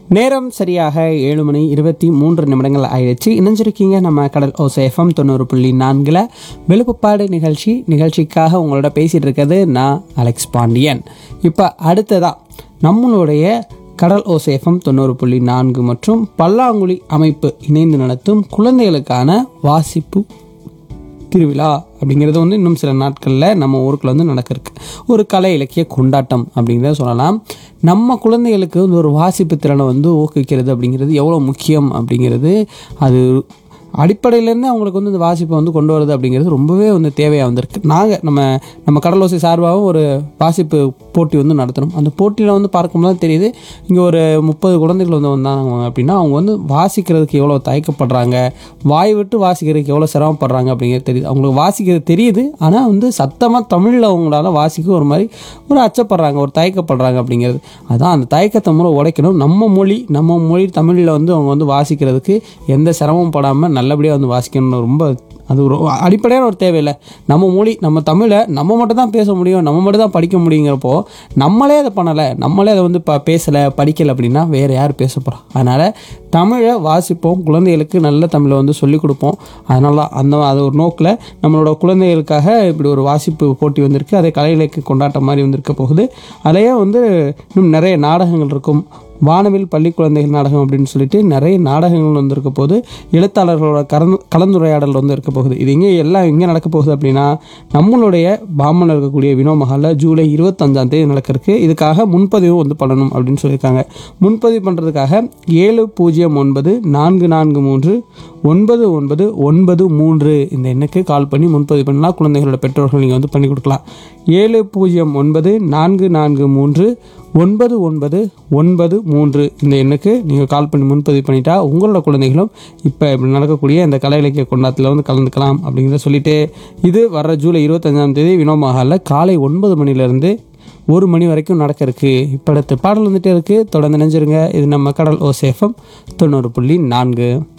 நேரம் சரியாக ஏழு மணி இருபத்தி மூன்று நிமிடங்கள் ஆயிடுச்சு இணைஞ்சிருக்கீங்க நம்ம கடல் ஓசை எஃப்எம் தொண்ணூறு புள்ளி நான்கில் வெளுப்புப்பாடு நிகழ்ச்சி நிகழ்ச்சிக்காக உங்களோட பேசிகிட்டு இருக்கிறது நான் அலெக்ஸ் பாண்டியன் இப்போ அடுத்ததா நம்மளுடைய கடல் ஓசை எஃப்எம் தொண்ணூறு புள்ளி நான்கு மற்றும் பல்லாங்குழி அமைப்பு இணைந்து நடத்தும் குழந்தைகளுக்கான வாசிப்பு திருவிழா அப்படிங்கிறது வந்து இன்னும் சில நாட்களில் நம்ம ஊருக்குள்ள வந்து நடக்கிறதுக்கு ஒரு கலை இலக்கிய கொண்டாட்டம் அப்படிங்கிறத சொல்லலாம் நம்ம குழந்தைகளுக்கு வந்து ஒரு வாசிப்பு திறனை வந்து ஊக்குவிக்கிறது அப்படிங்கிறது எவ்வளோ முக்கியம் அப்படிங்கிறது அது அடிப்படையிலேருந்து அவங்களுக்கு வந்து இந்த வாசிப்பை வந்து கொண்டு வரது அப்படிங்கிறது ரொம்பவே வந்து தேவையாக வந்திருக்கு நாங்கள் நம்ம நம்ம கடலோசை சார்பாகவும் ஒரு வாசிப்பு போட்டி வந்து நடத்தணும் அந்த போட்டியில் வந்து பார்க்கும்போது தெரியுது இங்கே ஒரு முப்பது குழந்தைகள் வந்து வந்தாங்க அப்படின்னா அவங்க வந்து வாசிக்கிறதுக்கு எவ்வளோ தயக்கப்படுறாங்க வாய் விட்டு வாசிக்கிறதுக்கு எவ்வளோ சிரமப்படுறாங்க அப்படிங்கிறது தெரியுது அவங்களுக்கு வாசிக்கிறது தெரியுது ஆனால் வந்து சத்தமாக தமிழில் அவங்களால வாசிக்க ஒரு மாதிரி ஒரு அச்சப்படுறாங்க ஒரு தயக்கப்படுறாங்க அப்படிங்கிறது அதான் அந்த தயக்கத்தை மூலம் உடைக்கணும் நம்ம மொழி நம்ம மொழி தமிழில் வந்து அவங்க வந்து வாசிக்கிறதுக்கு எந்த சிரமம் படாமல் நல்லபடியாக வந்து வாசிக்கணும்னு ரொம்ப அது ஒரு அடிப்படையான ஒரு தேவையில்லை நம்ம மொழி நம்ம தமிழை நம்ம மட்டும் தான் பேச முடியும் நம்ம மட்டும் தான் படிக்க முடியுங்கிறப்போ நம்மளே அதை பண்ணலை நம்மளே அதை வந்து ப பேசலை படிக்கலை அப்படின்னா வேறு யார் பேச போகிறோம் அதனால் தமிழை வாசிப்போம் குழந்தைகளுக்கு நல்ல தமிழை வந்து சொல்லிக் கொடுப்போம் அதனால அந்த அது ஒரு நோக்கில் நம்மளோட குழந்தைகளுக்காக இப்படி ஒரு வாசிப்பு போட்டி வந்திருக்கு அதை கலை இலக்கிய கொண்டாட்டம் மாதிரி வந்திருக்க போகுது அதையே வந்து இன்னும் நிறைய நாடகங்கள் இருக்கும் வானவில் பள்ளி குழந்தைகள் நாடகம் அப்படின்னு சொல்லிட்டு நிறைய நாடகங்கள் வந்திருக்க போது எழுத்தாளர்களோட கலந்து கலந்துரையாடல் வந்து இருக்க போகுது இது எங்கே எல்லாம் எங்கே நடக்க போகுது அப்படின்னா நம்மளுடைய பாமன் இருக்கக்கூடிய வினோ மஹாலில் ஜூலை இருபத்தஞ்சாம் தேதி நடக்கிறதுக்கு இதுக்காக முன்பதிவு வந்து பண்ணணும் அப்படின்னு சொல்லியிருக்காங்க முன்பதிவு பண்ணுறதுக்காக ஏழு பூஜ்ஜியம் ஒன்பது நான்கு நான்கு மூன்று ஒன்பது ஒன்பது ஒன்பது மூன்று இந்த எண்ணுக்கு கால் பண்ணி முன்பதிவு பண்ணலாம் குழந்தைகளோட பெற்றோர்கள் நீங்கள் வந்து பண்ணி கொடுக்கலாம் ஏழு பூஜ்ஜியம் ஒன்பது நான்கு நான்கு மூன்று ஒன்பது ஒன்பது ஒன்பது மூன்று இந்த எண்ணுக்கு நீங்கள் கால் பண்ணி முன்பதிவு பண்ணிட்டா உங்களோட குழந்தைகளும் இப்போ இப்படி நடக்கக்கூடிய இந்த கலை இலக்கிய கொண்டாட்டத்தில் வந்து கலந்துக்கலாம் அப்படிங்கிறத சொல்லிட்டு இது வர்ற ஜூலை இருபத்தஞ்சாம் தேதி வினோ மஹாலில் காலை ஒன்பது மணிலேருந்து ஒரு மணி வரைக்கும் நடக்க இருக்கு இப்போ அடுத்த பாடல் வந்துட்டே இருக்குது தொடர்ந்து நினைஞ்சிருங்க இது நம்ம கடல் ஓசேஃபம் தொண்ணூறு புள்ளி நான்கு